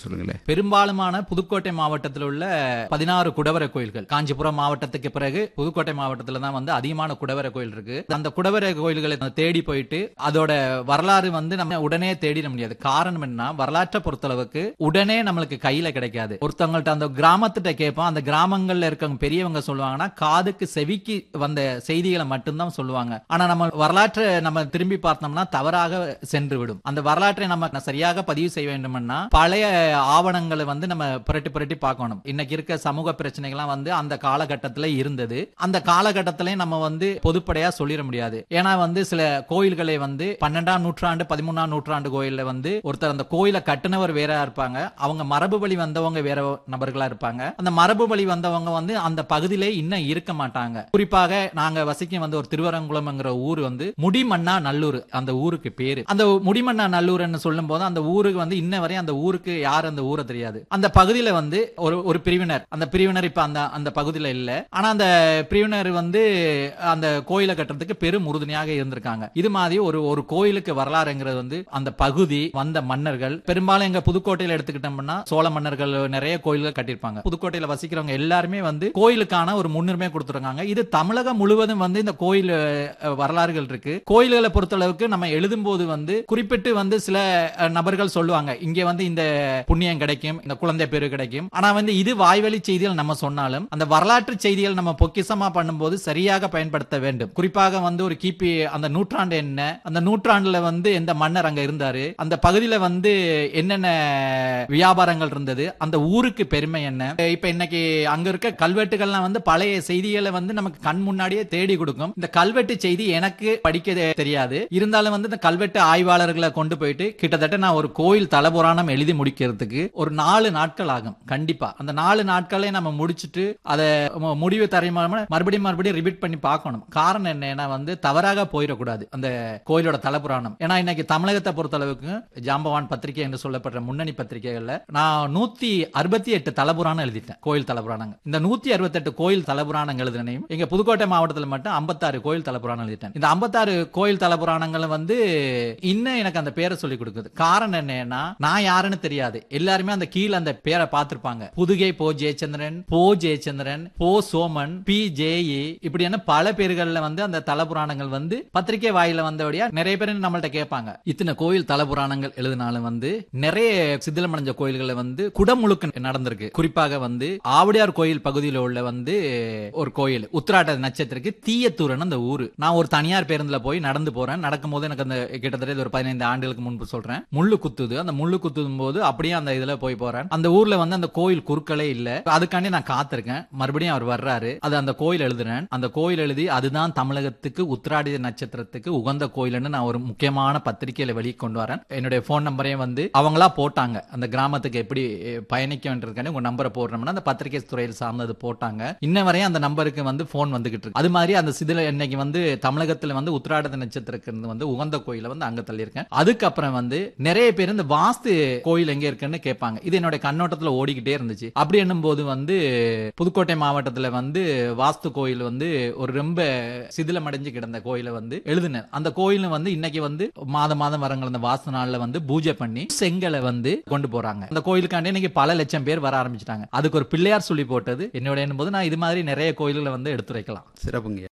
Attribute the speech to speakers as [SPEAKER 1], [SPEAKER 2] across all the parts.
[SPEAKER 1] சொல்லுங்களேன்
[SPEAKER 2] பெரும்பாலுமான புதுக்கோட்டை மாவட்டத்தில் உள்ள பதினாறு குடவர கோயில்கள் காஞ்சிபுரம் மாவட்டத்துக்கு பிறகு புதுக்கோட்டை மாவட்டத்துல தான் வந்து அதிகமான குடவர கோயில் இருக்கு அந்த குடவர கோயில்களை தேடி போயிட்டு அதோட வரலாறு வந்து நம்ம உடனே தேடிட முடியாது காரணம் என்ன வரலாற்றை பொறுத்தளவுக்கு உடனே நம்மளுக்கு கையில கிடைக்காது ஒருத்தவங்கள்ட்ட அந்த கிராமத்திட்ட கேட்போம் அந்த கிராமங்கள்ல இருக்கவங்க பெரியவங்க சொல்லுவாங்கன்னா காதுக்கு செவிக்கு வந்த செய்திகளை மட்டும்தான் சொல்லுவாங்க ஆனா நம்ம வரலாற்றை நம்ம திரும்பி பார்த்தோம்னா தவறாக சென்று விடும் அந்த வரலாற்றை நம்ம சரியாக பதிவு செய்ய வேண்டும்னா பழைய ஆவணங்களை வந்து நம்ம புரட்டி புரட்டி பார்க்கணும் இன்னைக்கு இருக்க சமூக பிரச்சனைகள்லாம் வந்து அந்த காலகட்டத்துல இருந்தது அந்த காலகட்டத்திலே நம்ம வந்து பொதுப்படையா சொல்லிட முடியாது ஏன்னா வந்து சில கோயில்களை வந்து பன்னெண்டாம் நூற்றாண்டு பதிமூணாம் நூற்றாண்டு கோயில்ல வந்து ஒருத்தர் அந்த கோயிலை கட்டினவர் வேற இருப்பாங்க அவங்க மரபு வழி வந்தவங்க வேற நபர்களா இருப்பாங்க அந்த மரபு வழி வந்தவங்க வந்து அந்த பகுதியிலே இன்னும் இருக்க மாட்டாங்க குறிப்பாக நாங்க வசிக்கும் வந்து ஒரு திருவரங்குளம்ங்கிற ஊர் வந்து முடிமண்ணா நல்லூர் அந்த ஊருக்கு பேரு அந்த முடிமண்ணா நல்லூர்னு சொல்லும் போது அந்த ஊருக்கு வந்து இன்ன வரை அந்த ஊருக்கு யார் அந்த ஊரை தெரியாது அந்த பகுதியில வந்து ஒரு ஒரு பிரிவினர் அந்த பிரிவினர் இப்ப அந்த அந்த பகுதியில இல்ல ஆனா அந்த பிரிவினர் வந்து அந்த கோயிலை கட்டுறதுக்கு பெரும் உறுதுணையாக இருந்திருக்காங்க இது மாதிரி ஒரு ஒரு கோயிலுக்கு வரலாறுங்கிறது வந்து அந்த பகுதி வந்த மன்னர்கள் பெரும்பாலும் எங்க புதுக்கோட்டையில எடுத்துக்கிட்டோம்னா சோழ மன்னர்கள் நிறைய கோயில்கள் கட்டியிருப்பாங்க புதுக்கோட்டையில வசிக்கிறவங்க எல்லாருமே வந்து கோயிலுக்கான ஒரு முன்னுரிமை கொடுத்துருக்காங்க இது தமிழகம் முழுவதும் வந்து இந்த கோயில் அஹ், வரலாறுகள் இருக்கு கோயில்களை பொறுத்தளவுக்கு நம்ம எழுதும்போது வந்து குறிப்பிட்டு வந்து சில அஹ், நபர்கள் சொல்லுவாங்க இங்க வந்து இந்த புண்ணியம் கிடைக்கும் இந்த குழந்தை பேரு கிடைக்கும் ஆனா வந்து இது வாய்வழி செய்திகள் நம்ம சொன்னாலும் அந்த வரலாற்று செய்திகள் நம்ம பொக்கிஷமா பண்ணும்போது சரியாக பயன்படுத்த வேண்டும் குறிப்பாக வந்து ஒரு கிபி அந்த நூற்றாண்டு என்ன அந்த நூற்றாண்டுல வந்து எந்த மன்னர் அங்க இருந்தாரு அந்த பகுதியில வந்து என்னென்ன வியாபாரங்கள் இருந்தது அந்த ஊருக்கு பெருமை என்ன இப்ப இன்னைக்கு அங்க இருக்க கல்வெட்டுகள்லாம் வந்து பழைய செய்திகளை வந்து நமக்கு கண் முன்னாடியே தேடி கொடுக்கும் இந்த கல்வெட்டு செய்தி எனக்கு படிக்க தெரியாது இருந்தாலும் வந்து இந்த கல்வெட்டு ஆய்வாளர்களை கொண்டு போயிட்டு கிட்டத்தட்ட நான் ஒரு கோயில் தலபுராணம் எழுதி முடிக்கிறதுக்கு ஒரு நாலு நாட்கள் ஆகும் கண்டிப்பா அந்த நாலு நாட்களே நம்ம முடிச்சிட்டு அதை மு- முடிவு தரையுமா மறுபடியும் மறுபடியும் ரிப்பீட் பண்ணி பார்க்கணும் காரணம் என்னன்னா வந்து தவறாக போயிடக்கூடாது அந்த கோயிலோட தலபுராணம் ஏன்னா இன்னைக்கு தமிழகத்தை பொறுத்தளவுக்கு ஜாம்பவான் பத்திரிகை என்று சொல்லப்படுற முன்னணி பத்திரிகைகள்ல நான் நூத்தி அறுபத்தி எட்டு தலபுராணம் எழுதிட்டேன் கோயில் தலபுராணங்கள் இந்த நூத்தி அறுபத்தெட்டு கோயில் தலபுராணங்கள் எழுதினையும் எங்க புதுக்கோட்டை மாவட்டத்தில் மட்டும் ஐம்பத்தாறு கோயில் தலபுராணம் எழுதிட்டேன் இந்த ஐம்பத்தாறு கோயில் தலபுராணங்கள் வந்து இன்னும் எனக்கு அந்த பேரை சொல்லி கொடுக்குது காரணம் என்னன்னா நான் யாருன்னு தெரியாது எல்லாருமே அந்த கீழே அந்த பேரை பார்த்திருப்பாங்க புதுகை போ ஜெயச்சந்திரன் போ ஜெயச்சந்திரன் போ சோமன் பி ஜேஇ இப்படியான பல பேர்கள்ல வந்து அந்த தலபுராணங்கள் வந்து பத்திரிகை வாயில வந்தபடியா நிறைய பேர் நம்மள்ட்ட கேட்பாங்க இத்தனை கோயில் தலபுராணங்கள் எழுதினாலும் வந்து நிறைய சிதிலமடைஞ்ச கோயில்களை வந்து குடமுழுக்கு நடந்திருக்கு குறிப்பாக வந்து ஆவடியார் கோயில் பகுதியில் உள்ள வந்து ஒரு கோயில் உத்திராட்ட நட்சத்திரக்கு தீயத்தூரன் அந்த ஊரு நான் ஒரு தனியார் பேருந்துல போய் நடந்து போறேன் நடக்கும்போது எனக்கு அந்த கிட்டத்தட்ட இது ஒரு பதினைந்து ஆண்டுகளுக்கு முன்பு சொல்றேன் முள்ளு குத்துது அந்த முள்ளு குத்தும் போது அப்படியே அந்த இதுல போய் போறேன் அந்த ஊர்ல வந்து அந்த கோயில் குறுக்களே இல்ல அதுக்காண்டி நான் காத்திருக்கேன் மறுபடியும் அவர் வர்றாரு அது அந்த கோயில் எழுதுறேன் அந்த கோயில் எழுதி அதுதான் தமிழகத்துக்கு உத்திராடி நட்சத்திரத்துக்கு உகந்த கோயில்னு நான் ஒரு முக்கியமான பத்திரிகையில வெளியே கொண்டு வரேன் என்னுடைய போன் நம்பரையும் வந்து அவங்களா போட்டாங்க அந்த கிராமத்துக்கு எப்படி அஹ், பயணிக்க வேண்டியதுக்காண்டி உங்க நம்பரை போடுறோம்னா அந்த பத்திரிகை துறையில் சார்ந்தது போட்டாங்க இன்ன வரையும் அந்த நம்பருக்கு வந்து போன் வந்துகிட்டு இருக்கு அது மாதிரி அந்த சிதில இன்னைக்கு வந்து தமிழகத்துல வந்து உத்திராட நட்சத்திரத்துக்கு வந்து உகந்த கோயிலை வந்து அங்க தள்ளியிருக்கேன் அதுக்கப்புறம் வந்து நிறைய பேர் இந்த வாஸ்து கோயில் எங்க இருக்குன்னு கேட்பாங்க இது என்னோட கண்ணோட்டத்துல ஓடிக்கிட்டே இருந்துச்சு அப்படி என்னும் போது வந்து புதுக்கோட்டை மாவட்டத்துல வந்து வாஸ்து கோயில் வந்து ஒரு ரொம்ப சிதிலமடைஞ்சு கிடந்த கோயிலை வந்து எழுதினேன் அந்த கோயில் வந்து இன்னைக்கு வந்து மாதம் மாதம் வரங்கள் அந்த வாஸ்து நாள்ல வந்து பூஜை பண்ணி செங்கலை வந்து கொண்டு போறாங்க அந்த கோயிலுக்காண்டி இன்னைக்கு பல லட்சம் பேர் வர ஆரம்பிச்சிட்டாங்க அதுக்கு ஒரு பிள்ளையார் சொல்லி போட்டது என்னோட போது நான் இது மாதிரி நிறைய கோயில்களை வந்து எடுத்துரைக்கலாம்
[SPEAKER 1] சிறப்புங்க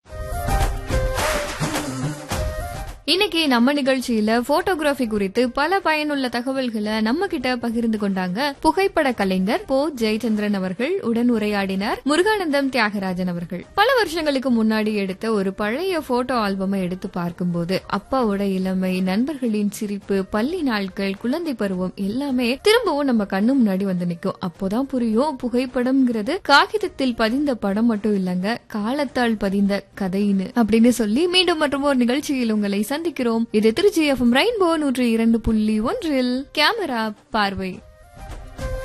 [SPEAKER 3] இன்னைக்கு நம்ம நிகழ்ச்சியில போட்டோகிராஃபி குறித்து பல பயனுள்ள தகவல்களை நம்ம கிட்ட பகிர்ந்து கொண்டாங்க புகைப்பட கலைஞர் போ ஜெயச்சந்திரன் அவர்கள் உடன் உரையாடினார் முருகானந்தம் தியாகராஜன் அவர்கள் பல வருஷங்களுக்கு முன்னாடி எடுத்த ஒரு பழைய போட்டோ ஆல்பமை எடுத்து பார்க்கும்போது அப்பாவோட இளமை நண்பர்களின் சிரிப்பு பள்ளி நாட்கள் குழந்தை பருவம் எல்லாமே திரும்பவும் நம்ம கண்ணு முன்னாடி வந்து நிக்கும் அப்போதான் புரியும் புகைப்படம்ங்கிறது காகிதத்தில் பதிந்த படம் மட்டும் இல்லங்க காலத்தால் பதிந்த கதைன்னு அப்படின்னு சொல்லி மீண்டும் மற்றும் ஒரு நிகழ்ச்சியில் உங்களை சந்திக்கிறோம் இது திருச்சி எஃப்எம் ரெயின்போ நூற்றி இரண்டு புள்ளி ஒன்றில் கேமரா பார்வை